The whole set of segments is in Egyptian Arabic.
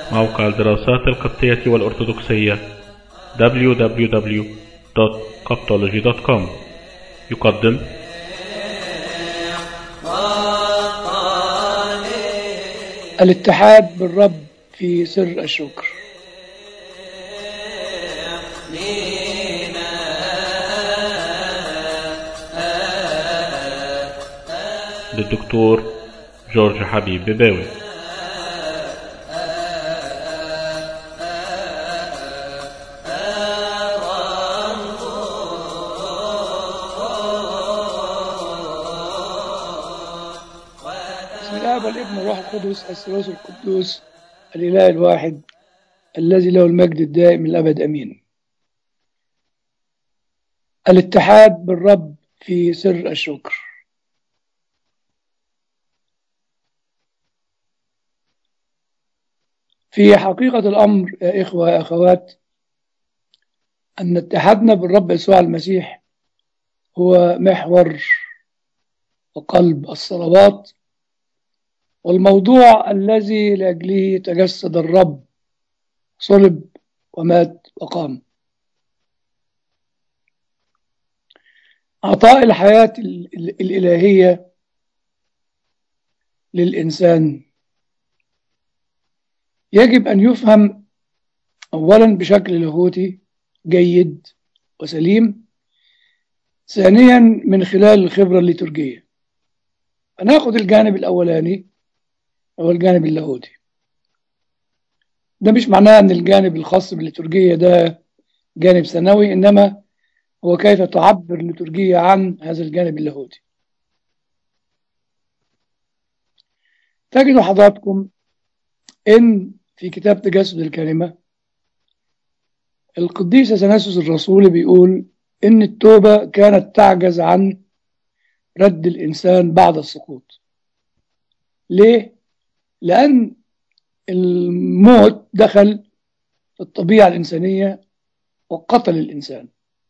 موقع الدراسات القبطية والأرثوذكسية www.coptology.com يقدم الاتحاد بالرب في سر الشكر للدكتور جورج حبيب بباوي بسم الله والابن والروح القدس الثالوث القدوس الاله الواحد الذي له المجد الدائم الابد امين الاتحاد بالرب في سر الشكر في حقيقة الأمر يا إخوة يا أخوات أن اتحادنا بالرب يسوع المسيح هو محور وقلب الصلوات والموضوع الذي لأجله تجسد الرب صلب ومات وقام عطاء الحياة ال- ال- الإلهية للإنسان يجب أن يفهم أولا بشكل لاهوتي جيد وسليم ثانيا من خلال الخبرة الليتورجية هناخد الجانب الأولاني هو الجانب اللاهوتي ده مش معناه أن الجانب الخاص بالليتورجية ده جانب ثانوي إنما هو كيف تعبر الليتورجية عن هذا الجانب اللاهوتي تجدوا حضراتكم إن في كتاب تجسد الكلمة القديس اثناسيوس الرسول بيقول إن التوبة كانت تعجز عن رد الإنسان بعد السقوط ليه؟ لأن الموت دخل في الطبيعة الإنسانية وقتل الإنسان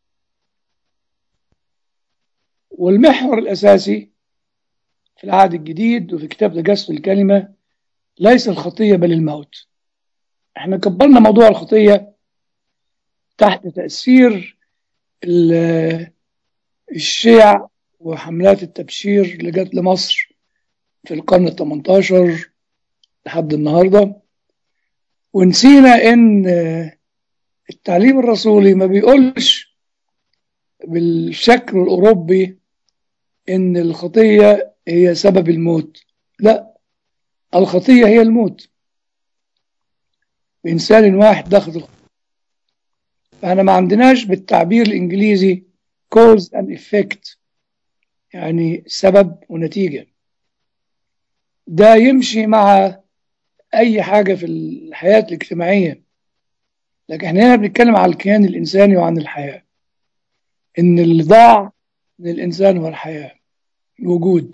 والمحور الأساسي في العهد الجديد وفي كتاب تجسد الكلمة ليس الخطية بل الموت احنا كبرنا موضوع الخطية تحت تأثير ال- الشيع وحملات التبشير اللي جت لمصر في القرن ال 18 لحد النهارده ونسينا ان التعليم الرسولي ما بيقولش بالشكل الاوروبي ان الخطيه هي سبب الموت لا الخطيه هي الموت بانسان واحد دخل الخطية. فاحنا ما عندناش بالتعبير الانجليزي cause and effect يعني سبب ونتيجه ده يمشي مع اي حاجه في الحياه الاجتماعيه لكن احنا هنا بنتكلم على الكيان الانساني وعن الحياه ان اللي ضاع من الانسان هو الحياه الوجود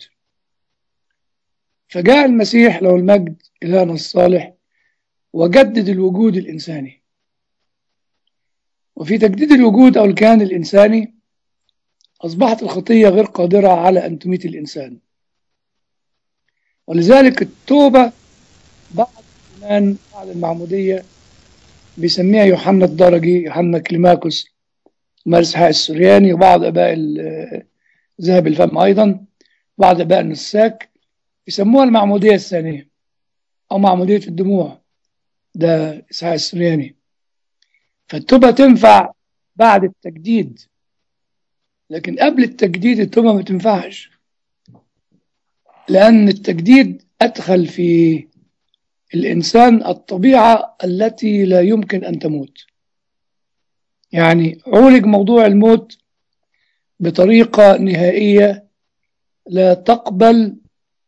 فجاء المسيح له المجد الهنا الصالح وجدد الوجود الانساني وفي تجديد الوجود او الكيان الانساني اصبحت الخطيه غير قادره على ان تميت الانسان ولذلك التوبه بعد الإيمان بعد المعمودية بيسميها يوحنا الدرجي يوحنا كليماكوس مرسحة السرياني وبعض أباء ال- ذهب الفم أيضا بعض أباء النساك يسموها المعمودية الثانية أو معمودية الدموع ده إسحاق السرياني فالتوبة تنفع بعد التجديد لكن قبل التجديد التوبة ما تنفعش لأن التجديد أدخل في الإنسان الطبيعة التي لا يمكن أن تموت يعني عولج موضوع الموت بطريقة نهائية لا تقبل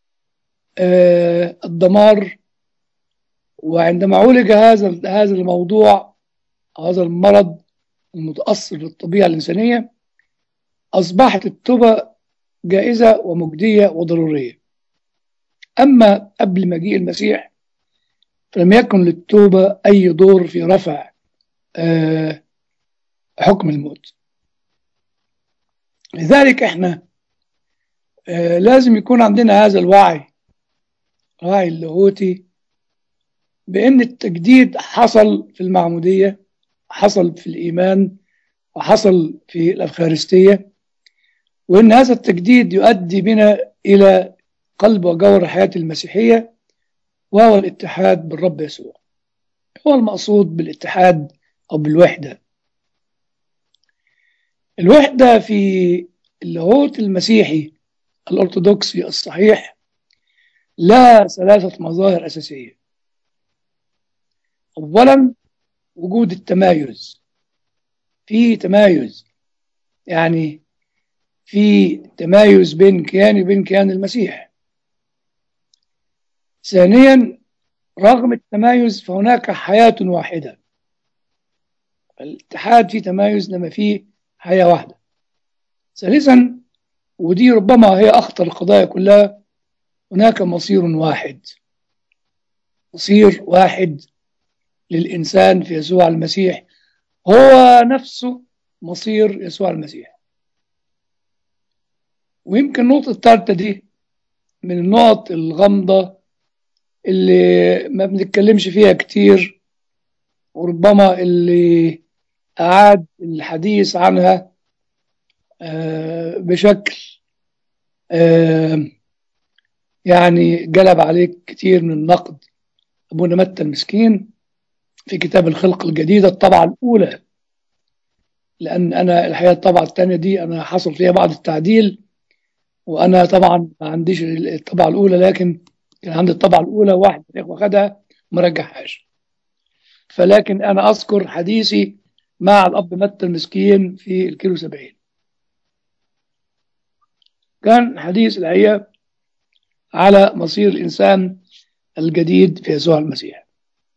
آه، الدمار وعندما عولج هذا هذا الموضوع هذا المرض المتأثر بالطبيعة الإنسانية أصبحت التوبة جائزة ومجدية وضرورية أما قبل مجيء المسيح فلم يكن للتوبة أي دور في رفع آه، حكم الموت لذلك احنا آه، لازم يكون عندنا هذا الوعي الوعي اللاهوتي بأن التجديد حصل في المعمودية حصل في الإيمان وحصل في الأفخارستية وأن هذا التجديد يؤدي بنا إلى قلب وجوهر الحياة المسيحية وهو الاتحاد بالرب يسوع هو المقصود بالاتحاد أو بالوحدة الوحدة في اللاهوت المسيحي الأرثوذكسي الصحيح لها ثلاثة مظاهر أساسية أولا وجود التمايز في تمايز يعني في تمايز بين كياني وبين كيان المسيح ثانيا رغم التمايز فهناك حياة واحدة الاتحاد فيه تمايز لما فيه حياة واحدة ثالثا ودي ربما هي أخطر القضايا كلها هناك مصير واحد مصير واحد للإنسان في يسوع المسيح هو نفسه مصير يسوع المسيح ويمكن النقطة الثالثة دي من النقط الغامضة اللي ما بنتكلمش فيها كتير وربما اللي أعاد الحديث عنها بشكل يعني جلب عليك كتير من النقد أبونا متى المسكين في كتاب الخلق الجديدة الطبعة الأولى لأن أنا الحقيقة الطبعة الثانية دي أنا حصل فيها بعض التعديل وأنا طبعا ما عنديش الطبعة الأولى لكن كان عندي الطبعة الأولى واحد من الإخوة خدها ما رجعهاش فلكن أنا أذكر حديثي مع الأب متى المسكين في الكيلو سبعين كان حديث الحقيقة على مصير الإنسان الجديد في يسوع المسيح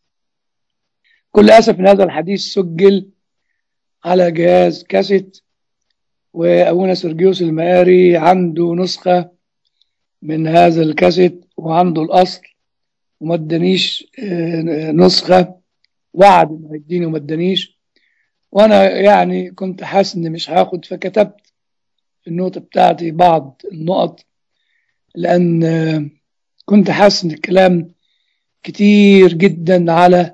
كل أسف إن هذا الحديث سجل على جهاز كاسيت وأبونا سرجيوس المقاري عنده نسخة من هذا الكاسيت وعنده الأصل وما ادانيش نسخة وعد انه هيديني وما ادانيش وانا يعني كنت حاسس اني مش هاخد فكتبت في النوتة بتاعتي بعض النقط لان كنت حاسس ان الكلام كتير جدا على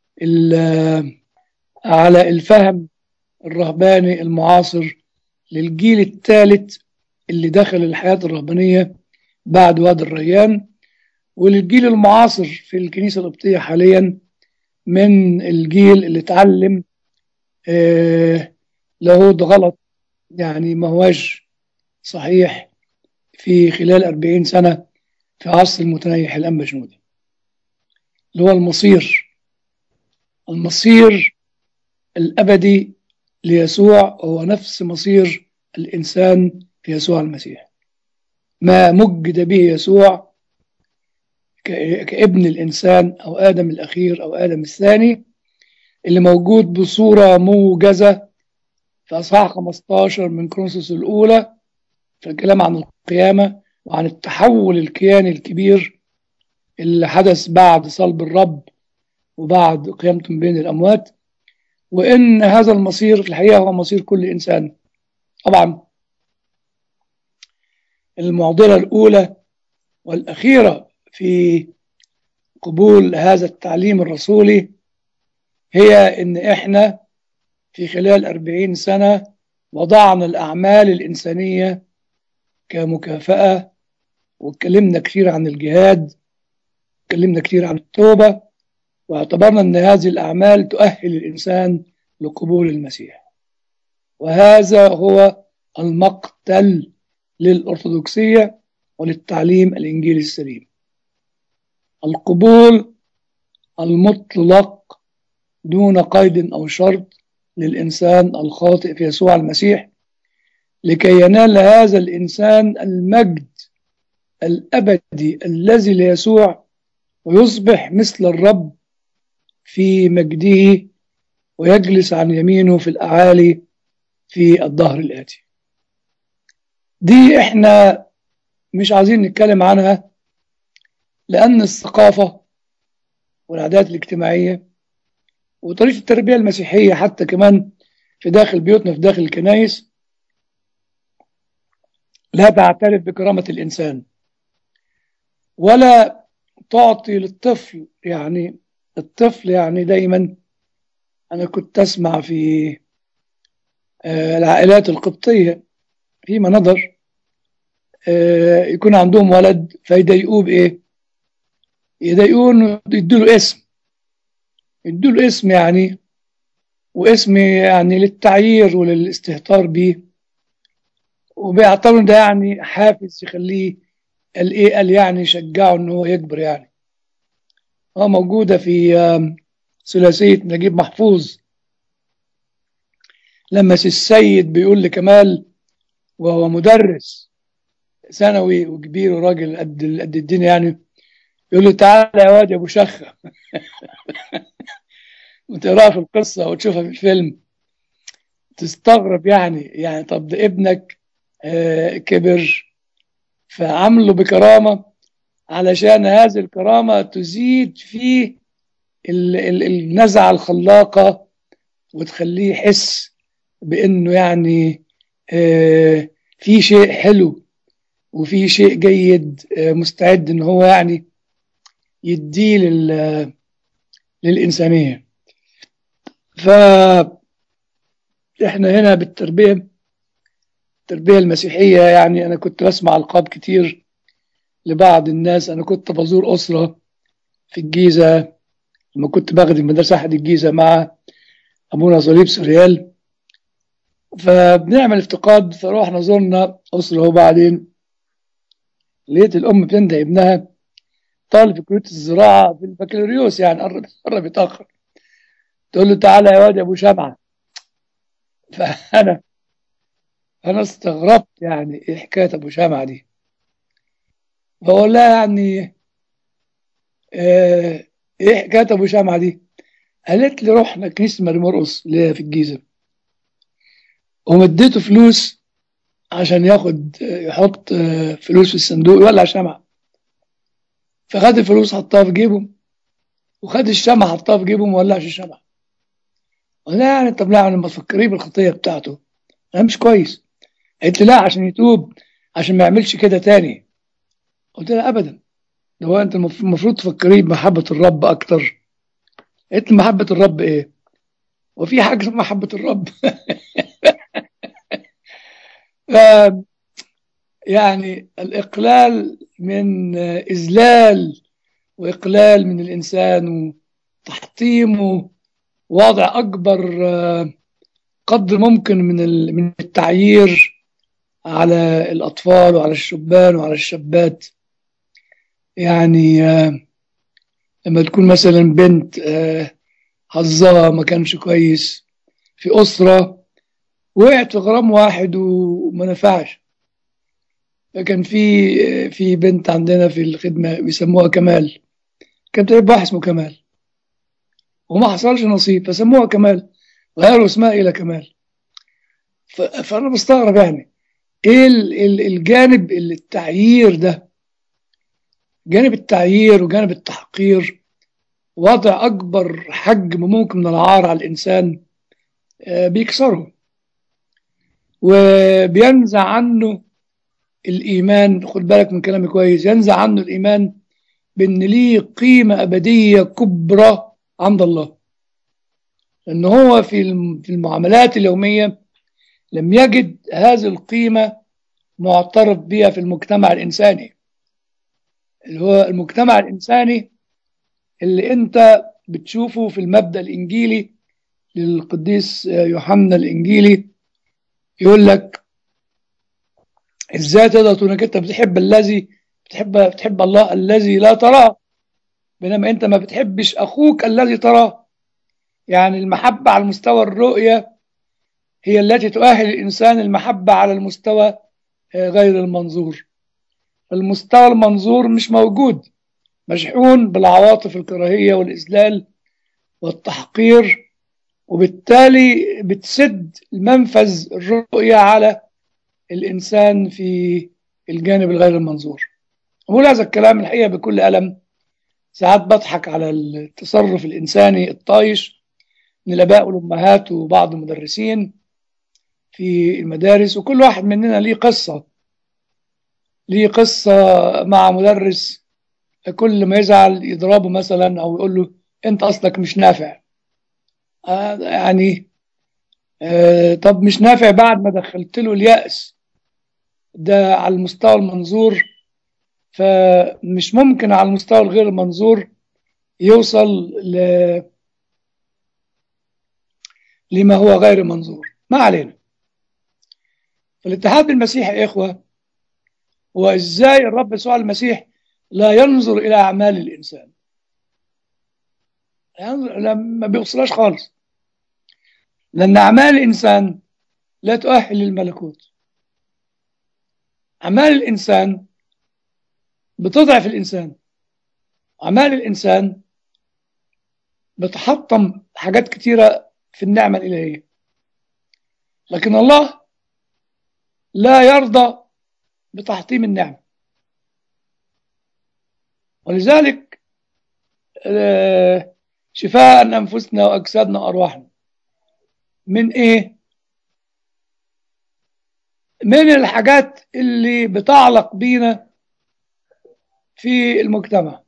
على الفهم الرهباني المعاصر للجيل الثالث اللي دخل الحياة الرهبانية بعد واد الريان وللجيل المعاصر في الكنيسة القبطية حاليا من الجيل اللي اتعلم آه لاهوت غلط يعني ما هواش صحيح في خلال أربعين سنة في عصر المتنيح الأنبا شنودة اللي هو المصير المصير الأبدي ليسوع هو نفس مصير الإنسان في يسوع المسيح ما مجد به يسوع كابن الإنسان أو آدم الأخير أو آدم الثاني اللي موجود بصورة موجزة في أصحاح 15 من كرونسوس الأولى في الكلام عن القيامة وعن التحول الكياني الكبير اللي حدث بعد صلب الرب وبعد قيامته من بين الأموات وإن هذا المصير في الحقيقة هو مصير كل إنسان طبعا المعضلة الأولى والأخيرة في قبول هذا التعليم الرسولي هي إن إحنا في خلال أربعين سنة وضعنا الأعمال الإنسانية كمكافأة واتكلمنا كثير عن الجهاد اتكلمنا كثير عن التوبة واعتبرنا أن هذه الأعمال تؤهل الإنسان لقبول المسيح وهذا هو المقتل للأرثوذكسية وللتعليم الإنجيلي السليم القبول المطلق دون قيد أو شرط للإنسان الخاطئ في يسوع المسيح لكي ينال هذا الإنسان المجد الأبدي الذي ليسوع ويصبح مثل الرب في مجده ويجلس عن يمينه في الأعالي في الظهر الآتي دي احنا مش عايزين نتكلم عنها لأن الثقافة والعادات الاجتماعية وطريقة التربية المسيحية حتى كمان في داخل بيوتنا في داخل الكنائس لا تعترف بكرامة الإنسان ولا تعطي للطفل يعني الطفل يعني دايما أنا كنت أسمع في آه، العائلات القبطية فيما نظر آه، يكون عندهم ولد فيضايقوه بإيه؟ يضايقوه إنه يدوا له اسم يدوا له اسم يعني واسم يعني للتعيير وللاستهتار بيه وبيعتبروا ده يعني حافز يخليه قال ايه قال يعني يشجعه ان هو يكبر يعني اه موجودة في آم، ثلاثية نجيب محفوظ لما السيد بيقول لكمال وهو مدرس ثانوي وكبير وراجل قد قد الدنيا يعني يقول له تعالى يا واد يا ابو شخه وتقراها في القصه وتشوفها في الفيلم تستغرب يعني يعني طب ده ابنك آه، كبر فعامله بكرامه علشان هذه الكرامه تزيد فيه ال- ال- النزعه الخلاقه وتخليه يحس بانه يعني آه، في شيء حلو وفي شيء جيد آه، مستعد ان هو يعني يديه لل- للإنسانية فإحنا هنا بالتربية التربية المسيحية يعني أنا كنت بسمع ألقاب كتير لبعض الناس أنا كنت بزور أسرة في الجيزة لما كنت بخدم مدرسة أحد الجيزة مع أبونا صليب سوريال فبنعمل افتقاد فروحنا زرنا أسرة وبعدين لقيت الأم بتندى ابنها طالب في كلية الزراعة في البكالوريوس يعني قرب قرب يتأخر تقول له تعالى يا واد يا أبو شمعة فأنا أنا استغربت يعني إيه حكاية أبو شمعة دي بقول لها يعني آه، إيه حكاية أبو شمعة دي قالت لي رحنا كنيسة ماري مرقص اللي هي في الجيزة ومديته فلوس عشان ياخد يحط آه، فلوس في الصندوق يولع شمعة فخد الفلوس حطها في جيبه وخد الشمعة حطها في جيبه وما ولعش الشمعة لا يعني طب لا يعني ما تفكريه بالخطية بتاعته ده مش كويس قالت لي لا عشان يتوب عشان ما يعملش كده تاني قلت لها ابدا ده هو انت المف- المفروض تفكريه بمحبة الرب اكتر قالت لي محبة الرب ايه وفي حاجة اسمها محبة الرب ف- يعني الإقلال من آه، إذلال وإقلال من الإنسان وتحطيمه وضع أكبر آه، قدر ممكن من ال- من التعيير على الأطفال وعلى الشبان وعلى الشابات يعني آه، لما تكون مثلا بنت آه، حظها ما كانش كويس في أسرة وقعت في غرام واحد وما نفعش كان في في بنت عندنا في الخدمة بيسموها كمال كانت بتحب واحد اسمه كمال وما حصلش نصيب فسموها كمال غيروا اسمها إلى كمال ف- فأنا بستغرب يعني إيه ال- ال- الجانب اللي التعيير ده جانب التعيير وجانب التحقير وضع أكبر حجم ممكن من العار على الإنسان آه، بيكسره وبينزع عنه الإيمان خد بالك من كلامي كويس ينزع عنه الإيمان بأن ليه قيمة أبدية كبرى عند الله لأن هو في الم- في المعاملات اليومية لم يجد هذه القيمة معترف بها في المجتمع الإنساني اللي هو المجتمع الإنساني اللي أنت بتشوفه في المبدأ الإنجيلي للقديس يوحنا الإنجيلي يقول لك ازاي تقدر تقول انك انت بتحب الذي بتحب بتحب الله الذي لا تراه بينما انت ما بتحبش اخوك الذي تراه يعني المحبة على مستوى الرؤية هي التي تؤهل الانسان المحبة على المستوى آه، غير المنظور المستوى المنظور مش موجود مشحون بالعواطف الكراهية والإذلال والتحقير وبالتالي بتسد المنفذ الرؤية على الإنسان في الجانب الغير المنظور أقول هذا الكلام الحقيقة بكل ألم ساعات بضحك على التصرف الإنساني الطايش من الآباء والأمهات وبعض المدرسين في المدارس وكل واحد مننا ليه قصة ليه قصة مع مدرس كل ما يزعل يضربه مثلا أو يقول له انت اصلك مش نافع آه يعني آه طب مش نافع بعد ما دخلت له اليأس ده على المستوى المنظور فمش ممكن على المستوى الغير المنظور يوصل ل... لما هو غير منظور ما علينا الاتحاد بالمسيح يا إخوة هو إزاي الرب يسوع المسيح لا ينظر إلى أعمال الإنسان ينظر ما بيوصلهاش خالص لأن أعمال الإنسان لا تؤهل للملكوت أعمال الإنسان بتضعف الإنسان أعمال الإنسان بتحطم حاجات كتيرة في النعمة الإلهية لكن الله لا يرضى بتحطيم النعمة ولذلك شفاء أنفسنا وأجسادنا وأرواحنا من إيه؟ من الحاجات اللي بتعلق بينا في المجتمع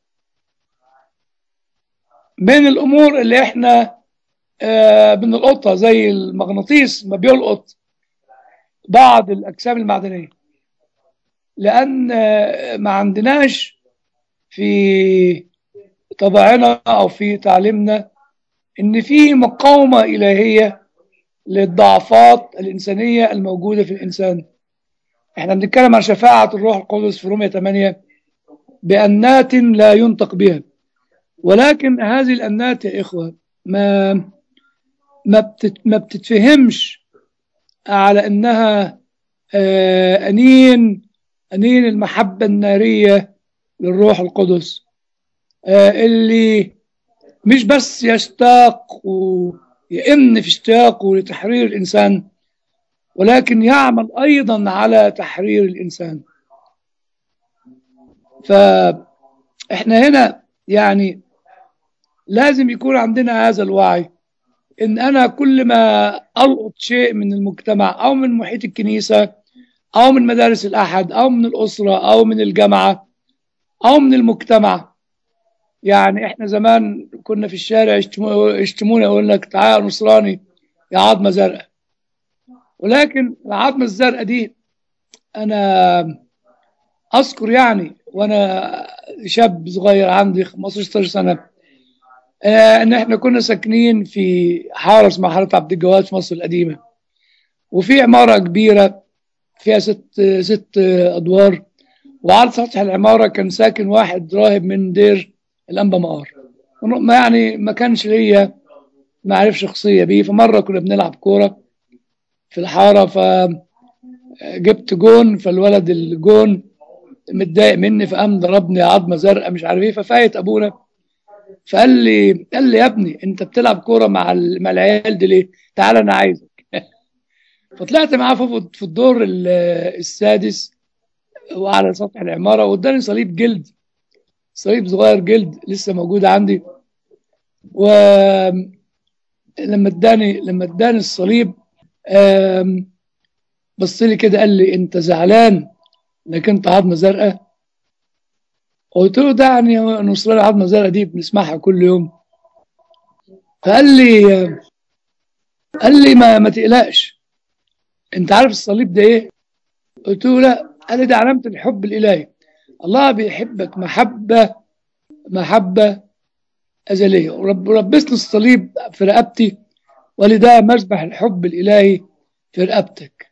من الأمور اللي إحنا آه بنلقطها زي المغناطيس ما بيلقط بعض الأجسام المعدنية لأن ما عندناش في طبعنا أو في تعليمنا إن في مقاومة إلهية للضعفات الإنسانية الموجودة في الإنسان إحنا بنتكلم عن شفاعة الروح القدس في رومية 8 بأنات لا ينطق بها ولكن هذه الأنات يا إخوة ما ما, بتت ما بتتفهمش على انها انين انين المحبه الناريه للروح القدس اللي مش بس يشتاق ويئن في اشتياقه لتحرير الانسان ولكن يعمل ايضا على تحرير الانسان فاحنا هنا يعني لازم يكون عندنا هذا الوعي ان انا كل ما القط شيء من المجتمع او من محيط الكنيسه او من مدارس الاحد او من الاسره او من الجامعه او من المجتمع يعني احنا زمان كنا في الشارع يشتمونا يقول لك تعال نصراني يا عظمه زرقاء ولكن العظمه الزرقاء دي انا اذكر يعني وانا شاب صغير عندي 15 سنه آه ان احنا كنا ساكنين في حاره اسمها حاره عبد الجواد في مصر القديمه وفي عماره كبيره فيها ست ست ادوار وعلى سطح العماره كان ساكن واحد راهب من دير الانبا مقار ما يعني ما كانش ليا معرفة شخصيه بيه فمره كنا بنلعب كوره في الحاره فجبت جون فالولد الجون متضايق مني فقام ضربني عظمه زرقاء مش عارف ايه ففايت ابونا فقال لي قال لي يا ابني انت بتلعب كوره مع مع العيال دي ليه؟ تعال انا عايزك فطلعت معاه في الدور السادس وعلى سطح العماره واداني صليب جلد صليب صغير جلد لسه موجود عندي ولما اداني لما اداني الصليب بص لي كده قال لي انت زعلان انك انت عظمه زرقاء قلت له ده يعني نصراني عظمه زرقاء دي بنسمعها كل يوم فقال لي قال لي ما ما تقلقش انت عارف الصليب ده ايه قلت له لا قال لي ده علامه الحب الالهي الله بيحبك محبه محبه ازليه ورب ربسني الصليب في رقبتي وقال لي ده مذبح الحب الالهي في رقبتك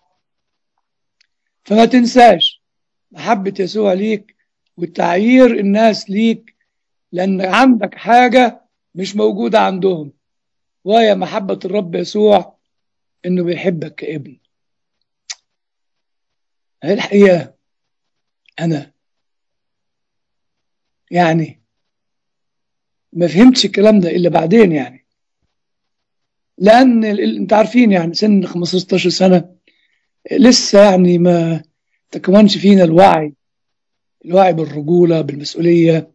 فما تنساش محبه يسوع ليك وتعيير الناس ليك لأن عندك حاجة مش موجودة عندهم وهي محبة الرب يسوع إنه بيحبك كابن هي الحقيقة أنا يعني ما فهمتش الكلام ده إلا بعدين يعني لأن أنت عارفين يعني سن 15 سنة لسه يعني ما تكونش فينا الوعي الوعي بالرجولة بالمسؤولية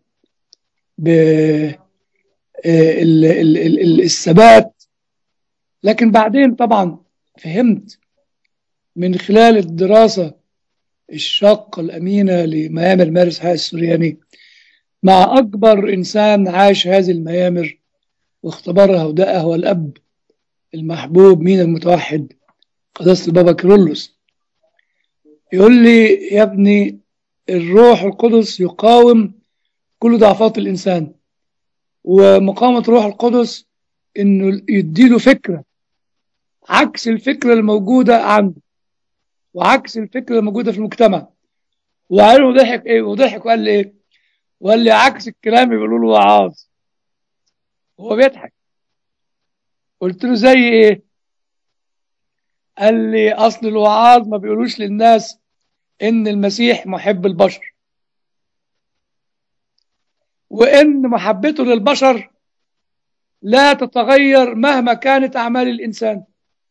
بالثبات لكن بعدين طبعا فهمت من خلال الدراسة الشاقة الأمينة لميامر مارس حياة السورياني مع أكبر إنسان عاش هذه الميامر واختبرها وده هو الأب المحبوب مين المتوحد قداسة البابا كيرلس يقول لي يا ابني الروح القدس يقاوم كل ضعفات الإنسان ومقاومة الروح القدس إنه يديله فكرة عكس الفكرة الموجودة عنده وعكس الفكرة الموجودة في المجتمع وقال ضحك إيه وضحك وقال لي إيه وقال لي عكس الكلام اللي بيقولوا له وعاظ هو بيضحك قلت له زي إيه قال لي أصل الوعاظ ما بيقولوش للناس إن المسيح محب البشر وإن محبته للبشر لا تتغير مهما كانت أعمال الإنسان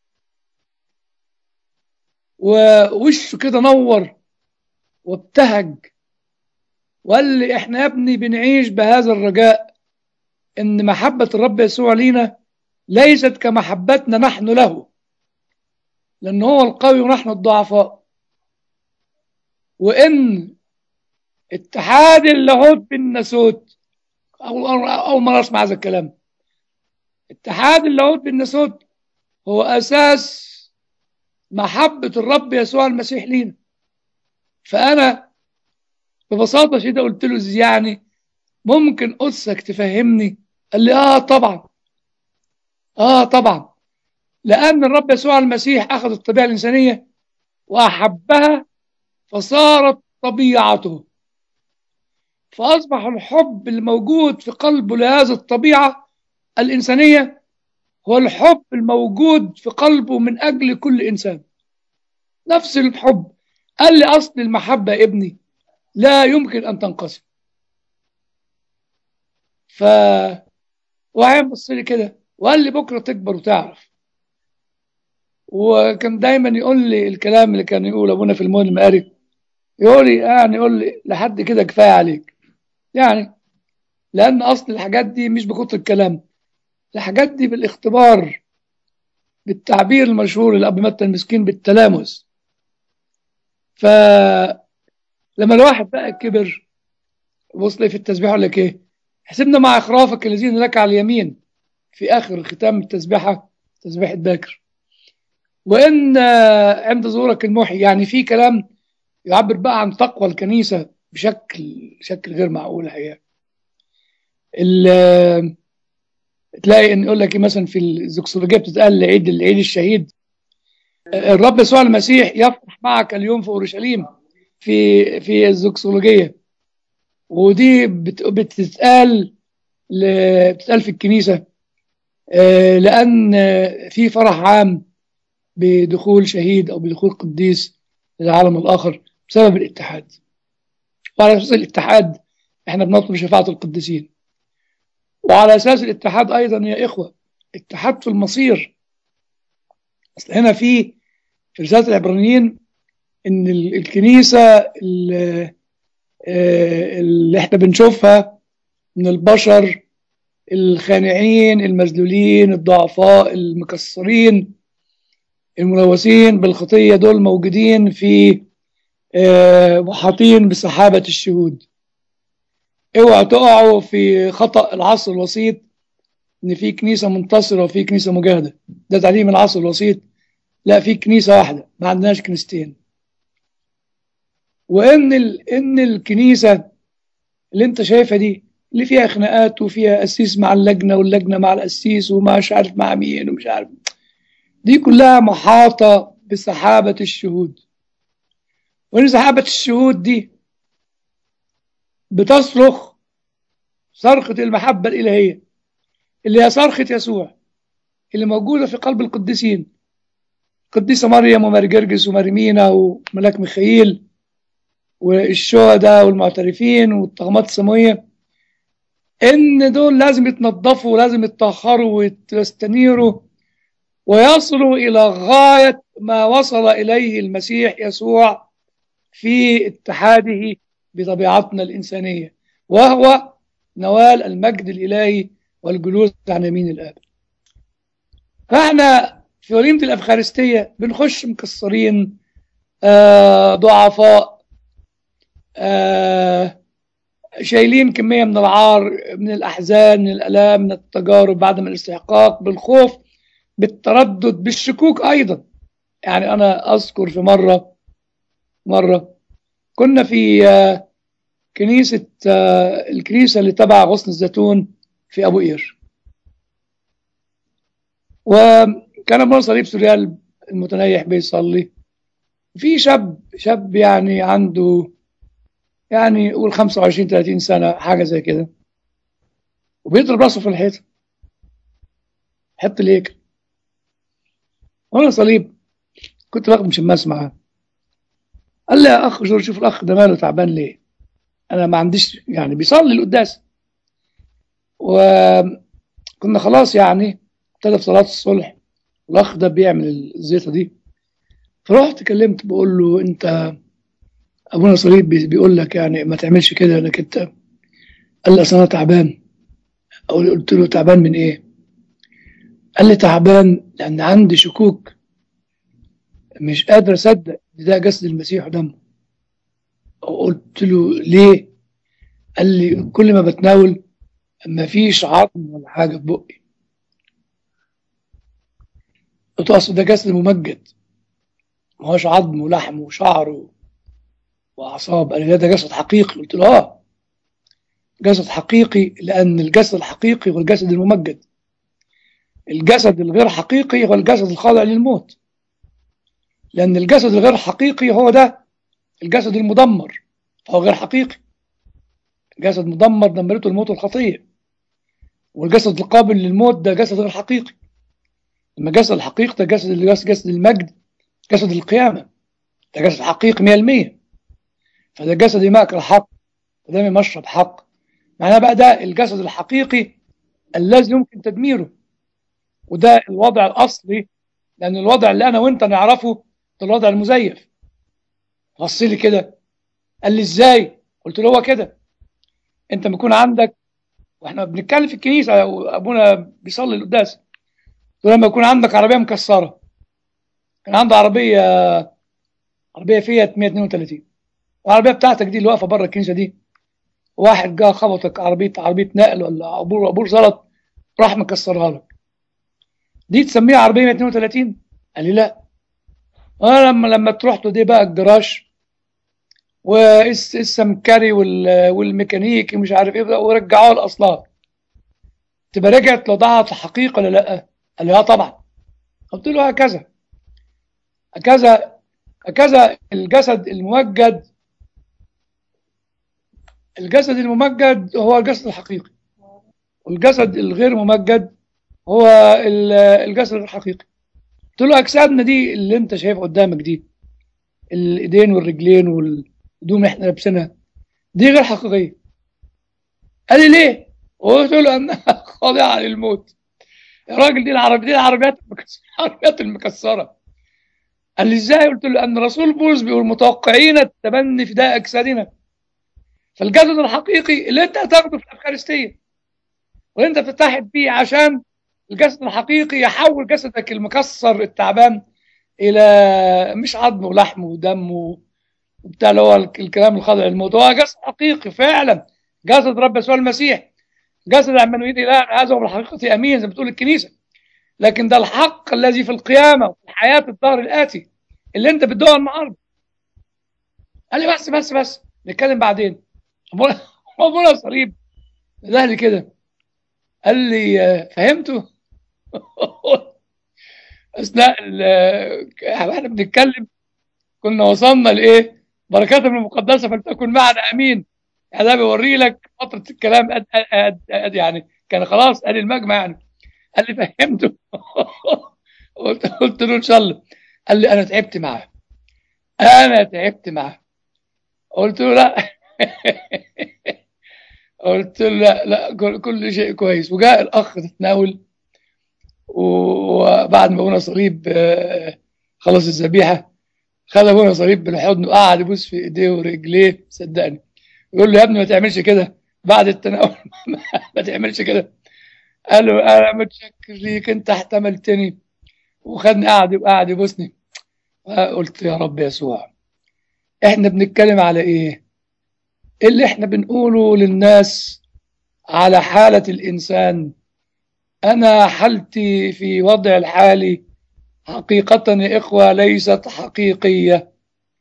ووشه كده نور وابتهج وقال لي احنا يا ابني بنعيش بهذا الرجاء ان محبة الرب يسوع لينا ليست كمحبتنا نحن له لأن هو القوي ونحن الضعفاء وإن اتحاد اللاهوت بالناسوت أول أول مرة أسمع هذا الكلام اتحاد اللاهوت بالناسوت هو أساس محبة الرب يسوع المسيح لينا فأنا ببساطة شديدة قلت له يعني ممكن أسك تفهمني قال لي آه طبعا آه طبعا لأن الرب يسوع المسيح أخذ الطبيعة الإنسانية وأحبها فصارت طبيعته فأصبح الحب الموجود في قلبه لهذه الطبيعة الإنسانية هو الحب الموجود في قلبه من أجل كل إنسان نفس الحب قال لي أصل المحبة يا ابني لا يمكن أن تنقسم ف وعين بص لي كده وقال لي بكرة تكبر وتعرف وكان دايما يقول لي الكلام اللي كان يقول أبونا في المول المقاري يقول لي يعني يقول لي لحد كده كفاية عليك يعني لأن أصل الحاجات دي مش بكتر الكلام الحاجات دي بالاختبار بالتعبير المشهور الأب متى المسكين بالتلامس فلما الواحد بقى كبر بص لي في التسبيح يقول لك ايه حسبنا مع اخرافك الذين لك على اليمين في اخر ختام التسبيحه تسبيحه باكر وان عند ظهورك المحي يعني في كلام يعبر بقى عن تقوى الكنيسه بشكل شكل غير معقول الحقيقه تلاقي ان يقول لك مثلا في الزكسولوجيه بتتقال عيد العيد الشهيد الرب يسوع المسيح يفرح معك اليوم في اورشليم في في الزكسولوجيه ودي بتتقال بتتقال في الكنيسه لان في فرح عام بدخول شهيد او بدخول قديس للعالم الاخر بسبب الاتحاد وعلى اساس الاتحاد احنا بنطلب شفاعه القديسين وعلى اساس الاتحاد ايضا يا اخوه اتحاد في المصير اصل هنا في في رساله العبرانيين ان الكنيسه اللي, اللي احنا بنشوفها من البشر الخانعين المذلولين الضعفاء المكسرين الملوثين بالخطيه دول موجودين في محاطين بسحابه الشهود اوعوا تقعوا في خطأ العصر الوسيط ان في كنيسه منتصره وفي كنيسه مجاهده ده تعليم العصر الوسيط لا في كنيسه واحده ما عندناش كنيستين وان ال... ان الكنيسه اللي انت شايفها دي اللي فيها خناقات وفيها قسيس مع اللجنه واللجنه مع القسيس ومش عارف مع مين ومش عارف دي كلها محاطه بسحابه الشهود وان سحابه الشهود دي بتصرخ صرخة المحبة الإلهية اللي هي صرخة يسوع اللي موجودة في قلب القديسين القديسة مريم وماري جرجس وماري مينا وملاك ميخائيل والشهداء والمعترفين والطغمات السماوية إن دول لازم يتنظفوا ولازم يتطهروا ويستنيروا ويصلوا إلى غاية ما وصل إليه المسيح يسوع في اتحاده بطبيعتنا الإنسانية وهو نوال المجد الإلهي والجلوس عن يمين الآب فاحنا في وليمة الأفخارستية بنخش مكسرين آه ضعفاء آه شايلين كمية من العار من الأحزان من الألام من التجارب بعدم الاستحقاق بالخوف بالتردد بالشكوك أيضا يعني أنا أذكر في مرة مرة كنا في كنيسة الكنيسة اللي تبع غصن الزيتون في أبو قير وكان ابن صليب سوريال المتنيح بيصلي في شاب شاب يعني عنده يعني قول 25 30 سنة حاجة زي كده وبيضرب راسه في الحيطة حط ليك وانا صليب كنت باخد مشماس معاه قال لي يا اخ جورج شوف الاخ ده ماله تعبان ليه انا ما عنديش يعني بيصلي القداس وكنا خلاص يعني ابتدى في صلاه الصلح الاخ ده بيعمل الزيطه دي فرحت كلمت بقول له انت ابونا صليب بيقول لك يعني ما تعملش كده انك انت قال لي اصل انا تعبان قلت له تعبان من ايه قال لي تعبان لان عندي شكوك مش قادر اصدق ده جسد المسيح ودمه قلت له ليه قال لي كل ما بتناول ما فيش عظم ولا حاجه في بقي قلت له اصل ده جسد ممجد ما هوش عظم ولحم وشعر و... واعصاب قال لي ده جسد حقيقي قلت له اه جسد حقيقي لان الجسد الحقيقي هو الجسد الممجد الجسد الغير حقيقي هو الجسد الخاضع للموت لأن الجسد الغير حقيقي هو ده الجسد المدمر فهو غير حقيقي جسد مدمر دمرته الموت والخطية والجسد القابل للموت ده جسد غير حقيقي لما جسد الحقيقي ده جسد جسد المجد جسد القيامة ده جسد حقيقي 100% فده جسد ماكل حق وده مشرب حق معناه بقى ده الجسد الحقيقي الذي يمكن تدميره وده الوضع الأصلي لأن الوضع اللي أنا وأنت نعرفه ده الوضع المزيف بص لي كده قال لي ازاي قلت له هو كده انت بيكون عندك واحنا بنتكلم في الكنيسه ابونا بيصلي القداس لما يكون عندك عربيه مكسره كان عنده عربيه عربيه فيات 132 العربيه بتاعتك دي اللي واقفه بره الكنيسه دي واحد جه خبطك عربيه عربيه نقل ولا عبور عبور زلط راح مكسرها لك دي تسميها عربيه 132 قال لي لا انا لما لما تروح دي بقى الجراج والسمكري والميكانيكي مش عارف ايه ورجعوها لاصلها تبقى رجعت لوضعها الحقيقه ولا لا؟ قال لي اه طبعا قلت له هكذا هكذا هكذا الجسد الممجد الجسد الممجد هو الجسد الحقيقي والجسد الغير ممجد هو الجسد الحقيقي قلت له اجسادنا دي اللي انت شايفها قدامك دي الايدين والرجلين والهدوم اللي احنا لابسينها دي غير حقيقيه قال لي ليه؟ قلت له انها خاضعه للموت يا راجل دي العربيات دي العربيات المكسره العربيات المكسره قال لي ازاي؟ قلت له ان رسول بولس بيقول متوقعين التبني فداء اجسادنا فالجسد الحقيقي اللي انت هتاخده في الافخارستيه وانت بتتحد بيه عشان الجسد الحقيقي يحول جسدك المكسر التعبان الى مش عظم ولحم ودم وبتاع اللي هو الكلام الخاضع للموت هو جسد حقيقي فعلا جسد رب يسوع المسيح جسد عمانويل اله هذا هو بالحقيقه امين زي ما بتقول الكنيسه لكن ده الحق الذي في القيامه وفي الحياه الدهر الاتي اللي انت بتدوقها النهارده قال لي بس بس بس نتكلم بعدين ابونا صليب ده لي كده قال لي فهمتوا اثناء احنا بنتكلم كنا وصلنا لايه بركاتهم المقدسه فلتكن معنا امين يعني ده بيوري لك فتره الكلام أد أد أد يعني كان خلاص قال المجمع يعني قال لي فهمته قلت قلت له ان شاء الله قال لي انا تعبت معاه انا تعبت معاه قلت له لا قلت له لا لا كل شيء كويس وجاء الاخ تتناول وبعد ما ابونا صليب خلص الذبيحه خد ابونا صليب بالحضن وقعد يبوس في ايديه ورجليه صدقني يقول له يا ابني ما تعملش كده بعد التناول ما تعملش كده قال له انا متشكر ليك انت احتملتني وخدني قعد قعد يبوسني قلت يا رب يسوع احنا بنتكلم على ايه اللي احنا بنقوله للناس على حالة الإنسان أنا حالتي في وضع الحالي حقيقة يا إخوة ليست حقيقية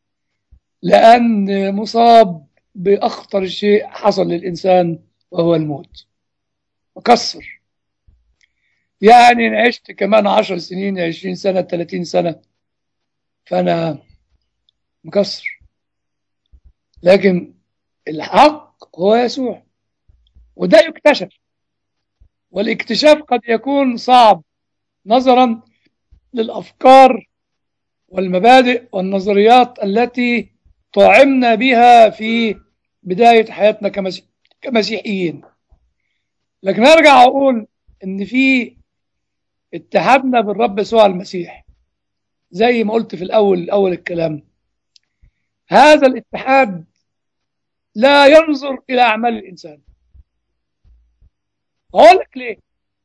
لأن مصاب بأخطر شيء حصل للإنسان وهو الموت مكسر يعني عشت كمان عشر سنين عشرين سنة ثلاثين سنة فأنا مكسر لكن الحق هو يسوع وده يكتشف والاكتشاف قد يكون صعب نظرا للأفكار والمبادئ والنظريات التي طعمنا بها في بداية حياتنا كمسيح كمسيحيين لكن أرجع أقول إن في اتحادنا بالرب يسوع المسيح زي ما قلت في الأول أول الكلام هذا الاتحاد لا ينظر إلى أعمال الإنسان أقول لك ليه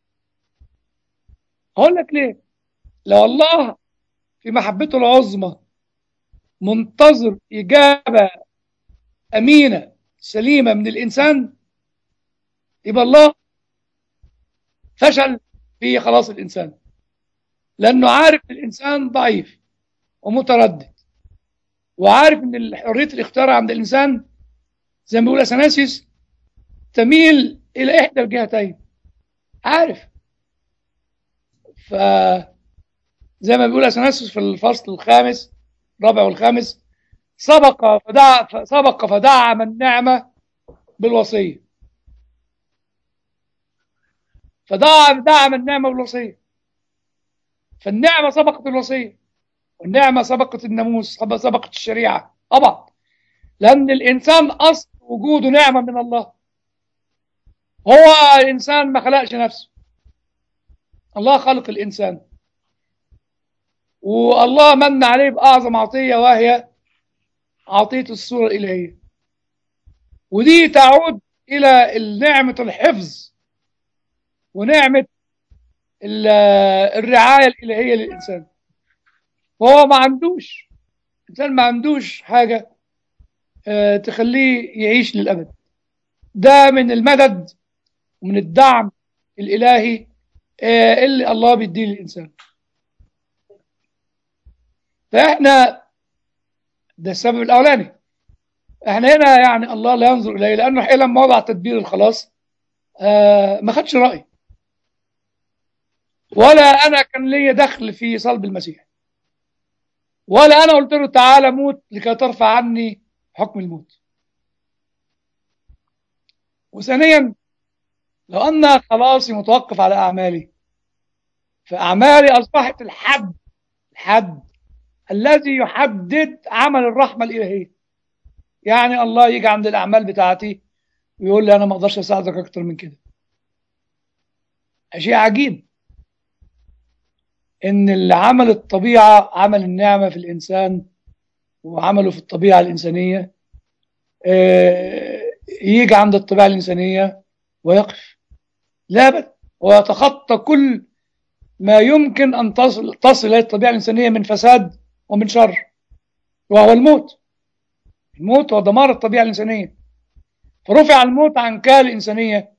أقول لك ليه لو الله في محبته العظمى منتظر إجابة أمينة سليمة من الإنسان يبقى الله فشل في خلاص الإنسان لأنه عارف الإنسان ضعيف ومتردد وعارف أن حرية الاختيار عند الإنسان زي ما بيقول أثناسيوس تميل إلى إحدى الجهتين عارف ف زي ما بيقول أثناسيوس في الفصل الخامس الرابع والخامس سبق فدع سبق فدعم النعمة بالوصية فدعم دعم النعمة بالوصية فالنعمة سبقت الوصية والنعمة سبقت الناموس سبقت الشريعة طبعا لأن الإنسان أصل وجوده نعمة من الله هو الإنسان ما خلقش نفسه الله خلق الإنسان والله من عليه بأعظم عطية وهي عطية الصورة الإلهية ودي تعود إلى نعمة الحفظ ونعمة الرعاية الإلهية للإنسان وهو ما عندوش الإنسان ما عندوش حاجة تخليه يعيش للأبد ده من المدد ومن الدعم الإلهي اللي الله بيديه للإنسان فإحنا ده السبب الأولاني إحنا هنا يعني الله لا ينظر إليه لأنه حين لما وضع تدبير الخلاص آه ما خدش رأي ولا أنا كان لي دخل في صلب المسيح ولا أنا قلت له تعالى موت لكي ترفع عني حكم الموت وثانيا لو أن خلاصي متوقف على أعمالي فأعمالي أصبحت الحد الحد الذي يحدد عمل الرحمة الإلهية يعني الله يجي عند الأعمال بتاعتي ويقول لي أنا ما أقدرش أساعدك أكتر من كده شيء عجيب إن اللي عمل الطبيعة عمل النعمة في الإنسان وعمله في الطبيعة الإنسانية يجي عند الطبيعة الإنسانية ويقف لا بد ويتخطى كل ما يمكن أن تصل, تصل إلى الطبيعة الإنسانية من فساد ومن شر وهو الموت الموت هو دمار الطبيعة الإنسانية فرفع الموت عن كال الإنسانية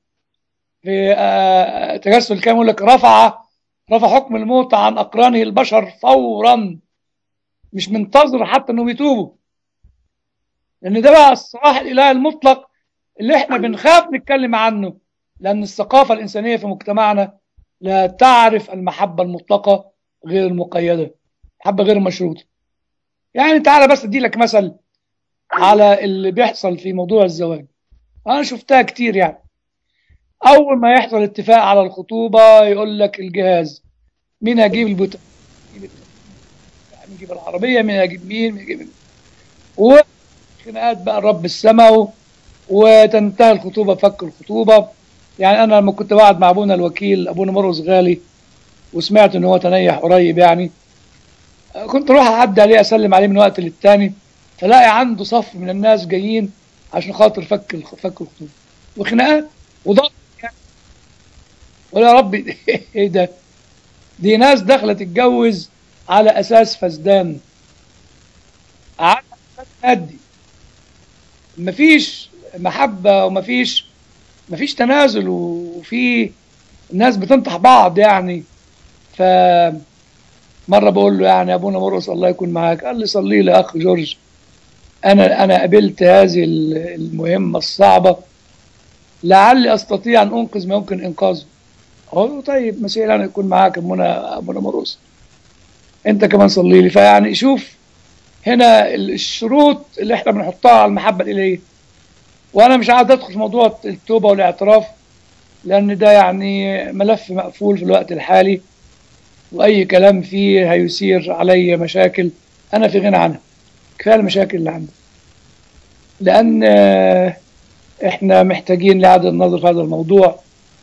في تجسد الكلام يقول لك رفع رفع حكم الموت عن أقرانه البشر فورا مش منتظر حتى أنهم يتوبوا لأن ده بقى الصلاح الإلهي المطلق اللي احنا بنخاف نتكلم عنه لأن الثقافة الإنسانية في مجتمعنا لا تعرف المحبة المطلقة غير المقيدة محبة غير مشروطة يعني تعالى بس ادي لك مثل على اللي بيحصل في موضوع الزواج انا شفتها كتير يعني اول ما يحصل اتفاق على الخطوبة يقول لك الجهاز مين هجيب البوت مين يجيب العربية مين هجيب مين مين يجيب وخناقات بقى رب السماء وتنتهي الخطوبة بفك الخطوبة يعني انا لما كنت بقعد مع ابونا الوكيل ابونا مرقس غالي وسمعت ان هو تنيح قريب يعني كنت اروح اعدي عليه اسلم عليه من وقت للتاني فلاقي عنده صف من الناس جايين عشان خاطر فك فك الخطوبه وخناقات وضغط يعني ولا يا ربي ايه ده دي ناس داخله تتجوز على اساس فسدان على اساس مادي مفيش محبة ومفيش مفيش تنازل وفي الناس بتنطح بعض يعني ف مرة بقول له يعني أبونا مرقس الله يكون معاك قال لي صلي لي أخ جورج أنا أنا قبلت هذه المهمة الصعبة لعلي أستطيع أن أنقذ ما يمكن إنقاذه أقول له طيب مسيح أنا يكون معاك أبونا أبونا مرقس أنت كمان صلي لي فيعني شوف هنا الشروط اللي احنا بنحطها على المحبة الإلهية وأنا مش عايز أدخل في موضوع التوبة والاعتراف لأن ده يعني ملف مقفول في الوقت الحالي وأي كلام فيه هيثير علي مشاكل أنا في غنى عنها كفاية المشاكل اللي عندي لأن إحنا محتاجين لإعادة النظر في هذا الموضوع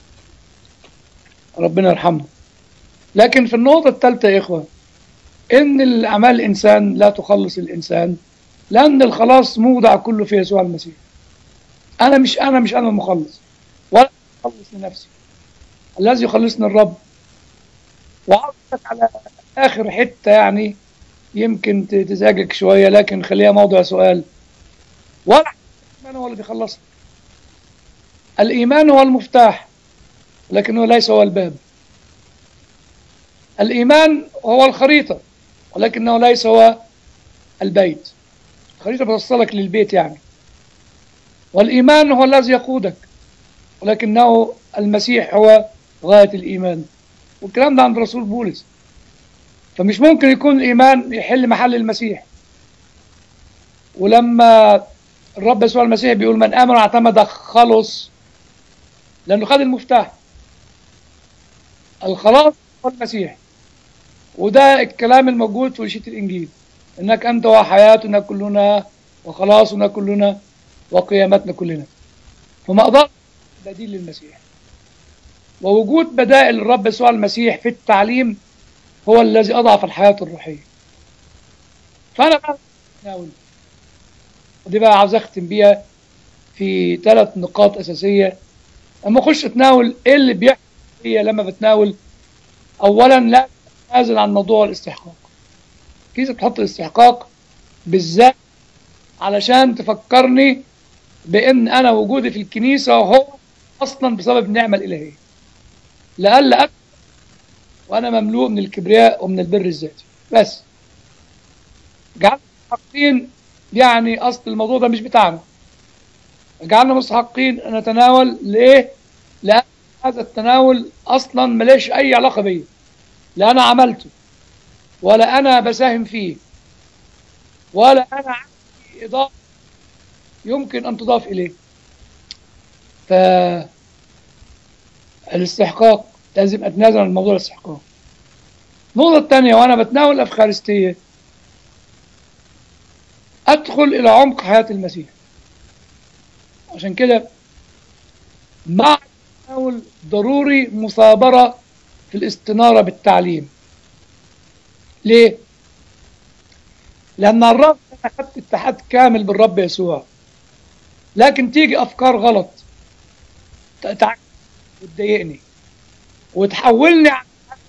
ربنا يرحمه لكن في النقطة الثالثة يا إخوة إن الأعمال الإنسان لا تخلص الإنسان لأن الخلاص موضع كله في يسوع المسيح أنا مش أنا مش أنا المخلص ولا أخلص لنفسي الذي يخلصني الرب وعرضك على آخر حتة يعني يمكن تزعجك شوية لكن خليها موضوع سؤال ولا الإيمان هو اللي بيخلصك الإيمان هو المفتاح لكنه ليس هو الباب الإيمان هو الخريطة ولكنه ليس هو البيت الخريطة بتوصلك للبيت يعني والإيمان هو الذي يقودك ولكنه المسيح هو غاية الإيمان والكلام ده عند رسول بولس فمش ممكن يكون الإيمان يحل محل المسيح ولما الرب يسوع المسيح بيقول من آمن واعتمد خلص لأنه خد المفتاح الخلاص هو المسيح وده الكلام الموجود في وشية الإنجيل إنك أنت وحياتنا كلنا وخلاصنا كلنا وقيامتنا كلنا فما أقدر بديل للمسيح ووجود بدائل الرب يسوع المسيح في التعليم هو الذي أضعف الحياة الروحية فأنا بقى أتناول ودي بقى عاوز أختم بيها في ثلاث نقاط أساسية لما أخش أتناول إيه اللي بيحصل فيا لما بتناول أولا لا أتنازل عن موضوع الاستحقاق كيف تحط الاستحقاق بالذات علشان تفكرني بأن أنا وجودي في الكنيسة هو أصلا بسبب النعمة الإلهية لألا أكبر وأنا مملوء من الكبرياء ومن البر الذاتي بس جعلنا مستحقين يعني أصل الموضوع ده مش بتاعنا جعلنا مستحقين أن نتناول ليه؟ لأن هذا التناول أصلا ملاش أي علاقة بيه لا أنا عملته ولا أنا بساهم فيه ولا أنا عندي إضافة يمكن أن تضاف إليه ف الاستحقاق لازم أتنازل عن موضوع الاستحقاق النقطة الثانية وأنا بتناول الأفخارستية أدخل إلى عمق حياة المسيح عشان كده مع التناول ضروري مثابرة في الاستنارة بالتعليم ليه؟ لأن الرب أنا أخذت اتحاد كامل بالرب يسوع لكن تيجي أفكار غلط تعكس وتضايقني وتحولني عن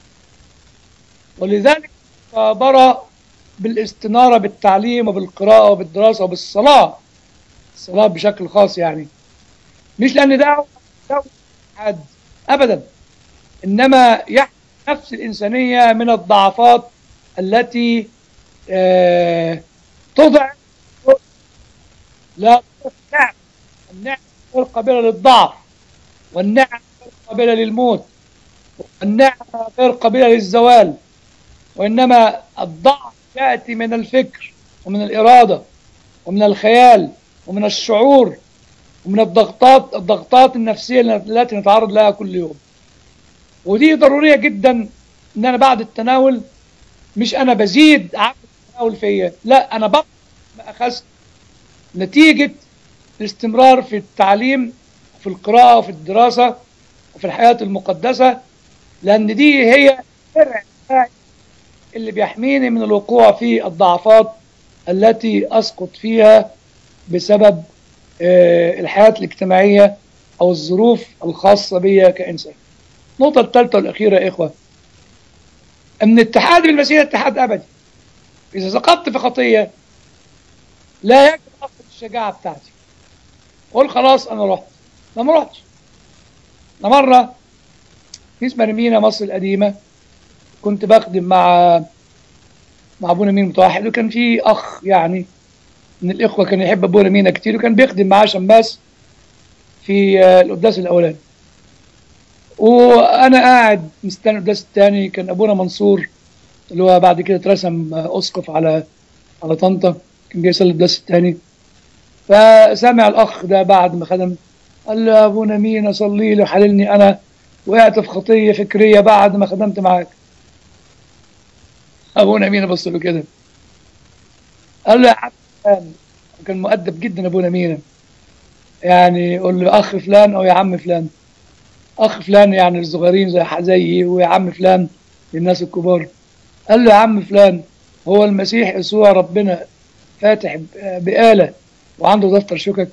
ولذلك مثابرة بالاستنارة بالتعليم وبالقراءة وبالدراسة وبالصلاة الصلاة بشكل خاص يعني مش لأن ده حد أبدا إنما يحمي نفس الإنسانية من الضعفات التي آه تضعف لا النعم النعم غير قابلة للضعف والنعم غير قابلة للموت والنعم غير قابلة للزوال وإنما الضعف يأتي من الفكر ومن الإرادة ومن الخيال ومن الشعور ومن الضغطات الضغطات النفسية التي نتعرض لها كل يوم ودي ضرورية جدا ان انا بعد التناول مش انا بزيد عدد التناول فيا لا انا بقى ما اخذت نتيجة الاستمرار في التعليم في القراءة وفي الدراسة وفي الحياة المقدسة لأن دي هي الدرع اللي بيحميني من الوقوع في الضعفات التي أسقط فيها بسبب الحياة الاجتماعية أو الظروف الخاصة بي كإنسان النقطة الثالثة والأخيرة يا إخوة أن الاتحاد بالمسيح اتحاد أبدي إذا سقطت في خطية لا يجب أفقد الشجاعة بتاعتي قول خلاص انا رحت لا ما رحتش انا مره في اسمها مينا مصر القديمه كنت بخدم مع مع ابونا مين متوحد وكان في اخ يعني من الاخوه كان يحب ابونا مينا كتير وكان بيخدم معاه شماس في آه، القداس الاولاني وانا قاعد مستني القداس الثاني كان ابونا منصور اللي هو بعد كده اترسم آه، اسقف على على طنطا كان جاي يصلي القداس الثاني فسمع الاخ ده بعد ما خدم قال له يا ابونا مينا صلي لي وحللني انا وقعت في خطيه فكريه بعد ما خدمت معاك ابونا مينا بص له كده قال له يا عم فلان كان مؤدب جدا ابونا مينا يعني يقول له اخ فلان او يا عم فلان اخ فلان يعني الصغيرين زي زيي ويا عم فلان للناس الكبار قال له يا عم فلان هو المسيح يسوع ربنا فاتح ب- بآلة وعنده دفتر شكك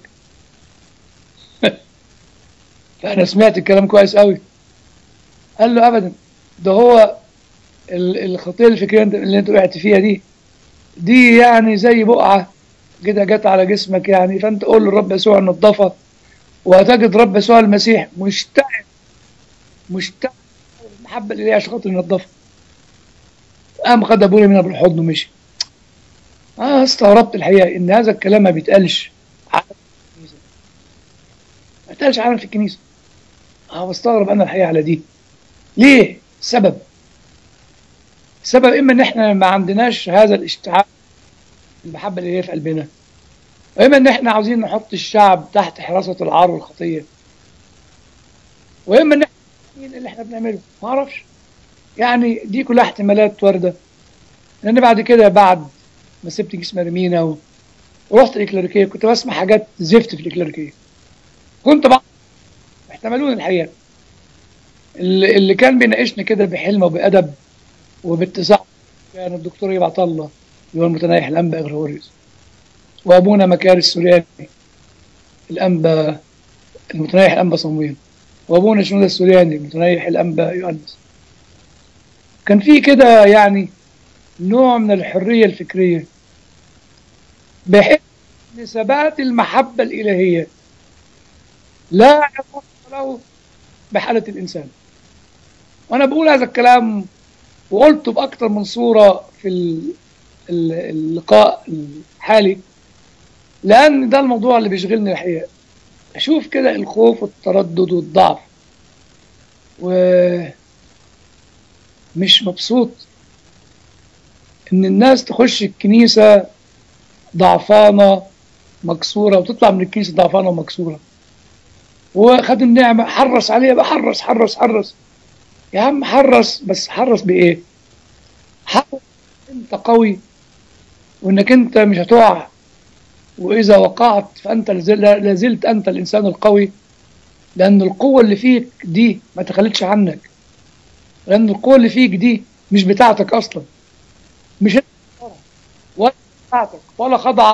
فأنا سمعت الكلام كويس قوي قال له أبدا ده هو ال- الخطية الفكرية انت- اللي انت وقعت فيها دي دي يعني زي بقعة كده جت على جسمك يعني فانت قول للرب يسوع النظافة وهتجد رب يسوع المسيح مشتعل مشتعل المحبة اللي عشان خاطر ينظفها قام خد ابونا منها بالحضن ومشي اه استغربت الحقيقة ان هذا الكلام ما بيتقالش على الكنيسة ما بيتقالش على في الكنيسة اه بستغرب انا الحقيقة على دي ليه سبب السبب اما ان احنا ما عندناش هذا الاشتعال المحبة اللي هي في قلبنا واما ان احنا عاوزين نحط الشعب تحت حراسة العار والخطية واما ان احنا مين اللي احنا بنعمله ما اعرفش يعني دي كلها احتمالات واردة لان بعد كده بعد ما سبت جسم رمينا و... ورحت الإكليريكية كنت بسمع حاجات زفت في الإكليريكية كنت بقى احتملوني الحقيقة اللي, اللي كان بيناقشني كده بحلم وبأدب وباتساع كان الدكتور يبعت الله اللي هو المتنايح الأنبا إغريغوريوس وأبونا مكاري السورياني الأنبا المتنايح الأنبا صمويل وأبونا شنودة السورياني المتنايح الأنبا يؤنس كان في كده يعني نوع من الحرية الفكرية بحيث ان ثبات المحبة الإلهية لا يخص له بحالة الإنسان وأنا بقول هذا الكلام وقلته بأكثر من صورة في ال- ال- اللقاء الحالي لأن ده الموضوع اللي بيشغلني الحقيقة أشوف كده الخوف والتردد والضعف ومش مبسوط إن الناس تخش الكنيسة ضعفانة مكسورة وتطلع من الكنيسة ضعفانة ومكسورة وخد النعمة حرص عليها بقى حرص حرص حرص يا عم حرص بس حرص بإيه؟ حرص أنت قوي وإنك أنت مش هتقع وإذا وقعت فأنت لازل- لازلت أنت الإنسان القوي لأن القوة اللي فيك دي ما تخلتش عنك لأن القوة اللي فيك دي مش بتاعتك أصلا مش أنت ولا بتاعتك ولا خضع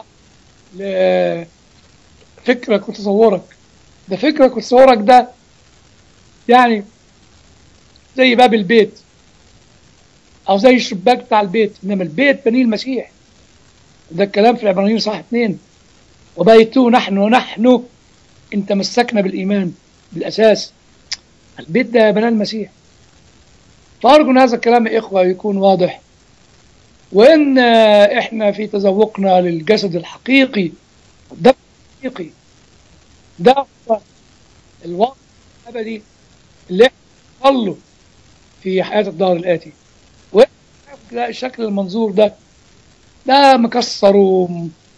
لفكرك وتصورك ده فكرك وتصورك ده يعني زي باب البيت او زي الشباك بتاع البيت انما البيت بنيه المسيح ده الكلام في العبرانيين صح اتنين وبيته نحن ونحن ان تمسكنا بالايمان بالاساس البيت ده بناه المسيح فارجو ان هذا الكلام يا اخوه يكون واضح وان آه، احنا في تذوقنا للجسد الحقيقي ده الحقيقي ده هو الوضع الابدي اللي احنا نوصل له في حياه الدهر الاتي وده الشكل المنظور ده ده مكسر و...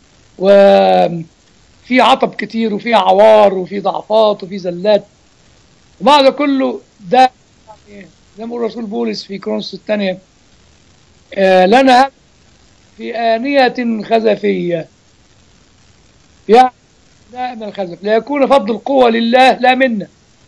وفي عطب كتير وفي عوار وفي ضعفات وفي زلات وبعد ده كله ده يعني زي ما يقول الرسول بولس في كورنثوس الثانيه آه، لنا في آنية خزفية يعني لا من الخزف ليكون فضل القوة لله لا منا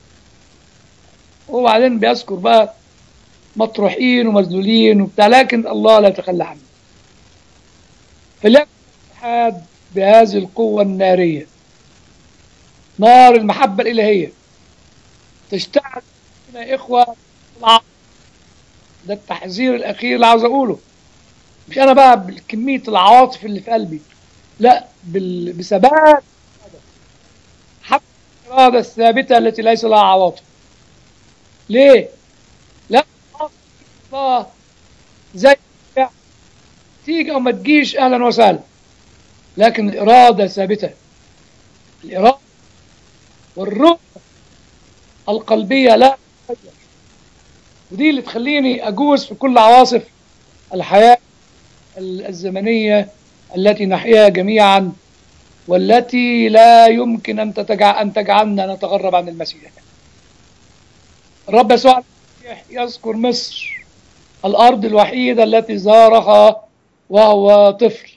وبعدين بيذكر بقى مطروحين ومذلولين وبتاع لكن الله لا يتخلى عنه فليكن الاتحاد بهذه القوة النارية نار المحبة الإلهية تشتعل يا إخوة العقل. ده التحذير الأخير اللي عاوز أقوله مش أنا بقى بكمية العواطف اللي في قلبي لا بال... بثبات الإرادة الثابتة التي ليس لها عواطف ليه؟ لا الله زي تيجي أو ما تجيش أهلا وسهلا لكن الإرادة ثابتة الإرادة والرؤية القلبية لا تتغير ودي اللي تخليني أجوز في كل عواصف الحياة الزمنية التي نحياها جميعا والتي لا يمكن أن, تتجع أن تجعلنا نتغرب عن المسيح الرب يسوع يذكر مصر الأرض الوحيدة التي زارها وهو طفل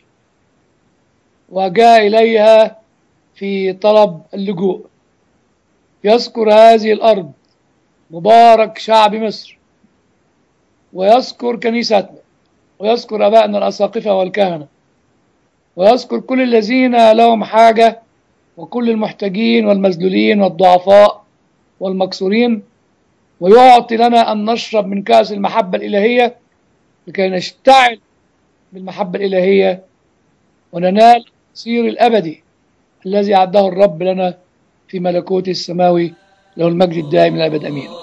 وجاء إليها في طلب اللجوء يذكر هذه الأرض مبارك شعب مصر ويذكر كنيستنا ويذكر أبائنا الأساقفة والكهنة ويذكر كل الذين لهم حاجة وكل المحتاجين والمذلولين والضعفاء والمكسورين ويعطي لنا أن نشرب من كأس المحبة الإلهية لكي نشتعل بالمحبة الإلهية وننال التصير الأبدي الذي أعده الرب لنا في ملكوته السماوي له المجد الدائم الأبد أمين